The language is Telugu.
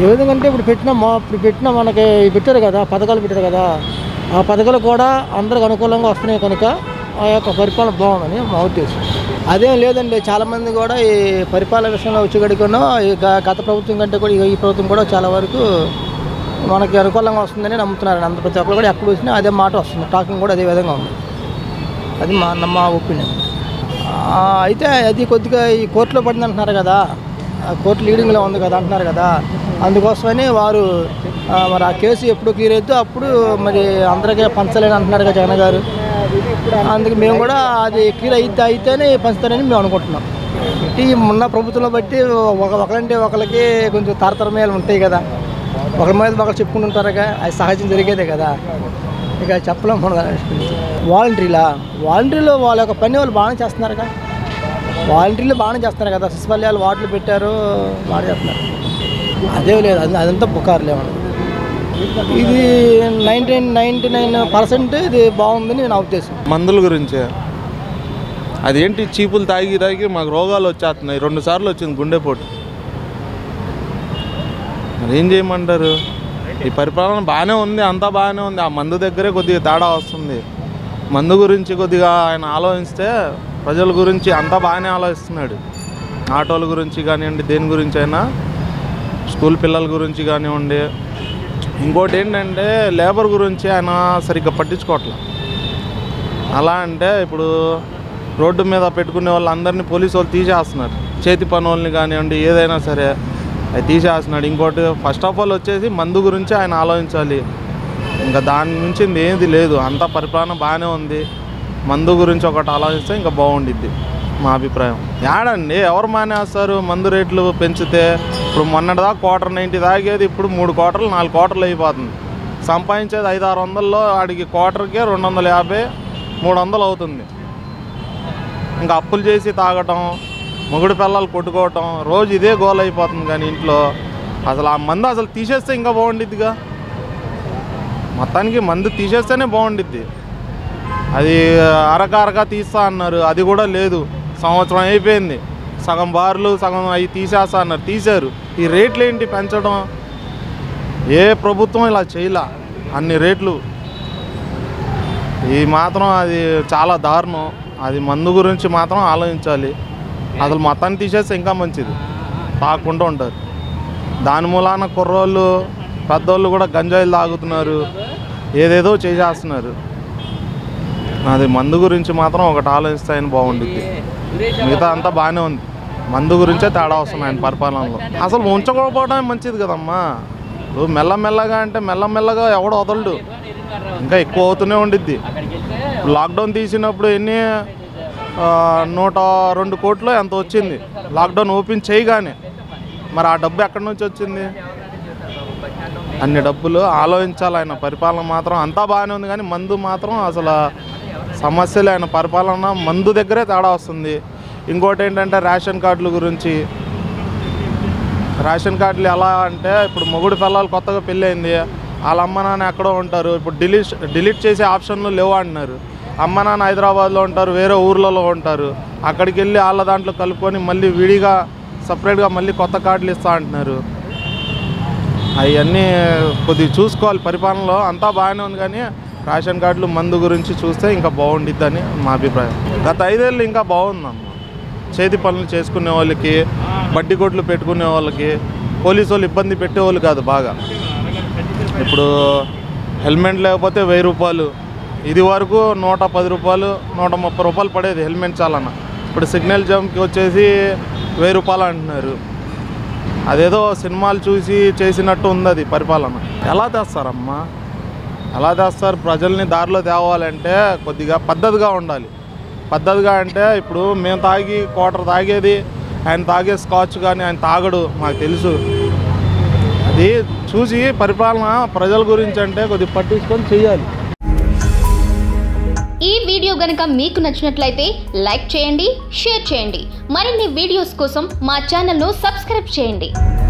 ఏ విధంగా అంటే ఇప్పుడు పెట్టిన మా ఇప్పుడు పెట్టిన మనకి పెట్టారు కదా పథకాలు పెట్టారు కదా ఆ పథకాలు కూడా అందరికి అనుకూలంగా వస్తున్నాయి కనుక ఆ యొక్క పరిపాలన బాగుందని మా ఉద్దేశం అదేం లేదండి చాలామంది కూడా ఈ పరిపాలన విషయంలో వచ్చేగడికనో ఈ గ- గత ప్రభుత్వం కంటే కూడా ఈ ప్రభుత్వం కూడా చాలా వరకు మనకి అనుకూలంగా వస్తుందని నమ్ముతున్నారు అందరు ప్రతి ఒక్కరు కూడా ఎక్కడ వచ్చినా అదే మాట వస్తుంది టాకింగ్ కూడా అదే విధంగా ఉంది అది మా మా ఒపీనియన్ అయితే అది కొద్దిగా ఈ కోర్టులో పడింది అంటున్నారు కదా ఆ కోర్టు లీడింగ్లో ఉంది కదా అంటున్నారు కదా అందుకోసమని వారు ఆ, మరి ఆ కేసు ఎప్పుడు క్లియర్ అయితే అప్పుడు మరి అందరికీ పంచలేని అంటున్నారు కదా జగన్ గారు అందుకే మేము కూడా అది క్లియర్ అయితే అయితేనే పంచుతారని మేము అనుకుంటున్నాం ఈ మొన్న ప్రభుత్వంలో బట్టి ఒక ఒకరంటే ఒకరికి కొంచెం తారతమ్యాలు ఉంటాయి కదా ఒకరి మీద ఒకరు చెప్పుకుంటుంటారుగా అది సహజం జరిగేదే కదా ఇక చెప్పలేం మన వాలంటీర్లా వాలంటీర్లో వాళ్ళ యొక్క పని వాళ్ళు బాగానే చేస్తున్నారుగా వాలంటీర్లు బాగానే చేస్తున్నారు కదా సచివాలయాలు వాటిలు పెట్టారు బాగానే చేస్తున్నారు అదే లేదు అది అదంతా పుకారులే మనకి ఇది నైంటీ నైంటీ నైన్ పర్సెంట్ ఇది బాగుందని నా ఉద్దేశం మందుల గురించే అదేంటి చీపులు తాగి తాగి మాకు రోగాలు వచ్చేస్తున్నాయి రెండు సార్లు వచ్చింది గుండెపోటు మరి ఏం చేయమంటారు ఈ పరిపాలన బాగానే ఉంది అంతా బాగానే ఉంది ఆ మందు దగ్గరే కొద్దిగా తేడా వస్తుంది మందు గురించి కొద్దిగా ఆయన ఆలోచిస్తే ప్రజల గురించి అంతా బాగానే ఆలోచిస్తున్నాడు ఆటోల గురించి కానివ్వండి దేని గురించి అయినా స్కూల్ పిల్లల గురించి కానివ్వండి ఇంకోటి ఏంటంటే లేబర్ గురించి ఆయన సరిగ్గా పట్టించుకోవట్లేదు అలా అంటే ఇప్పుడు రోడ్డు మీద పెట్టుకునే వాళ్ళందరినీ పోలీసు వాళ్ళు తీసేస్తున్నారు చేతి పని వాళ్ళని కానివ్వండి ఏదైనా సరే అది తీసేస్తున్నాడు ఇంకోటి ఫస్ట్ ఆఫ్ ఆల్ వచ్చేసి మందు గురించి ఆయన ఆలోచించాలి ఇంకా దాని నుంచి ఏది లేదు అంతా పరిపాలన బాగానే ఉంది మందు గురించి ఒకటి ఆలోచిస్తే ఇంకా బాగుండిద్ది మా అభిప్రాయం యాడండి ఎవరు మానేస్తారు మందు రేట్లు పెంచితే ఇప్పుడు మొన్నటిదాకా క్వార్టర్ నైంటీ తాగేది ఇప్పుడు మూడు క్వార్టర్లు నాలుగు క్వార్టర్లు అయిపోతుంది సంపాదించేది ఐదు ఆరు వందల్లో ఆడికి క్వార్టర్కి రెండు వందల యాభై మూడు వందలు అవుతుంది ఇంకా అప్పులు చేసి తాగటం మొగుడు పిల్లలు కొట్టుకోవటం రోజు ఇదే గోల్ అయిపోతుంది కానీ ఇంట్లో అసలు ఆ మందు అసలు తీసేస్తే ఇంకా బాగుండిద్దిగా మొత్తానికి మందు తీసేస్తేనే బాగుండిద్ది అది అరక అరక తీస్తా అన్నారు అది కూడా లేదు సంవత్సరం అయిపోయింది సగం బార్లు సగం అవి తీసేస్తా అన్నారు తీశారు ఈ రేట్లు ఏంటి పెంచడం ఏ ప్రభుత్వం ఇలా చేయలా అన్ని రేట్లు ఈ మాత్రం అది చాలా దారుణం అది మందు గురించి మాత్రం ఆలోచించాలి అసలు మొత్తాన్ని తీసేస్తే ఇంకా మంచిది తాకుండా ఉంటారు దాని మూలాన కుర్రోళ్ళు పెద్దోళ్ళు కూడా గంజాయిలు తాగుతున్నారు ఏదేదో చేసేస్తున్నారు అది మందు గురించి మాత్రం ఒకటి ఆలోచిస్తే ఆయన బాగుండిద్ది మిగతా అంతా బాగానే ఉంది మందు గురించే తేడా వస్తుంది ఆయన పరిపాలనలో అసలు ఉంచకపోవడమే మంచిది కదమ్మా ఇప్పుడు మెల్లమెల్లగా అంటే మెల్లమెల్లగా ఎవడు వదలడు ఇంకా ఎక్కువ అవుతూనే ఉండిద్ది లాక్డౌన్ తీసినప్పుడు ఎన్ని ఆ, నూట రెండు కోట్లు ఎంత వచ్చింది లాక్డౌన్ ఓపెన్ చేయగానే మరి ఆ డబ్బు ఎక్కడి నుంచి వచ్చింది అన్ని డబ్బులు ఆలోచించాలి ఆయన పరిపాలన మాత్రం అంతా బాగానే ఉంది కానీ మందు మాత్రం అసలు సమస్యలు ఆయన పరిపాలన మందు దగ్గరే తేడా వస్తుంది ఇంకోటి ఏంటంటే రేషన్ కార్డుల గురించి రేషన్ కార్డులు ఎలా అంటే ఇప్పుడు మొగుడు పిల్లలు కొత్తగా పెళ్ళయింది వాళ్ళ అమ్మ నాన్న ఎక్కడో ఉంటారు ఇప్పుడు డిలీట్ డిలీట్ చేసే ఆప్షన్లు లేవు అంటున్నారు అమ్మ నాన్న హైదరాబాద్లో ఉంటారు వేరే ఊర్లలో ఉంటారు అక్కడికి వెళ్ళి వాళ్ళ దాంట్లో కలుపుకొని మళ్ళీ విడిగా సపరేట్గా మళ్ళీ కొత్త కార్డులు ఇస్తా అంటున్నారు అవన్నీ కొద్దిగా చూసుకోవాలి పరిపాలనలో అంతా బాగానే ఉంది కానీ రేషన్ కార్డులు మందు గురించి చూస్తే ఇంకా బాగుండిద్దని మా అభిప్రాయం గత ఐదేళ్ళు ఇంకా బాగుందమ్మా చేతి పనులు చేసుకునే వాళ్ళకి బడ్డీ కొట్లు పెట్టుకునే వాళ్ళకి పోలీసు వాళ్ళు ఇబ్బంది పెట్టేవాళ్ళు కాదు బాగా ఇప్పుడు హెల్మెట్ లేకపోతే వెయ్యి రూపాయలు ఇది వరకు నూట పది రూపాయలు నూట ముప్పై రూపాయలు పడేది హెల్మెట్ చాలన్న ఇప్పుడు సిగ్నల్ జంప్కి వచ్చేసి వెయ్యి రూపాయలు అంటున్నారు అదేదో సినిమాలు చూసి చేసినట్టు ఉంది అది పరిపాలన ఎలా తెస్తారమ్మా ఎలా తెస్తారు ప్రజల్ని దారిలో తేవాలంటే కొద్దిగా పద్ధతిగా ఉండాలి పద్ధతిగా అంటే ఇప్పుడు మేము తాగి క్వార్టర్ తాగేది ఆయన తాగే స్కాచ్ కానీ ఆయన తాగడు మాకు తెలుసు అది చూసి పరిపాలన ప్రజల గురించి అంటే కొద్దిగా పట్టించుకొని చేయాలి ఈ వీడియో గనుక మీకు నచ్చినట్లయితే లైక్ చేయండి షేర్ చేయండి మరిన్ని వీడియోస్ కోసం మా ఛానల్ను సబ్స్క్రైబ్ చేయండి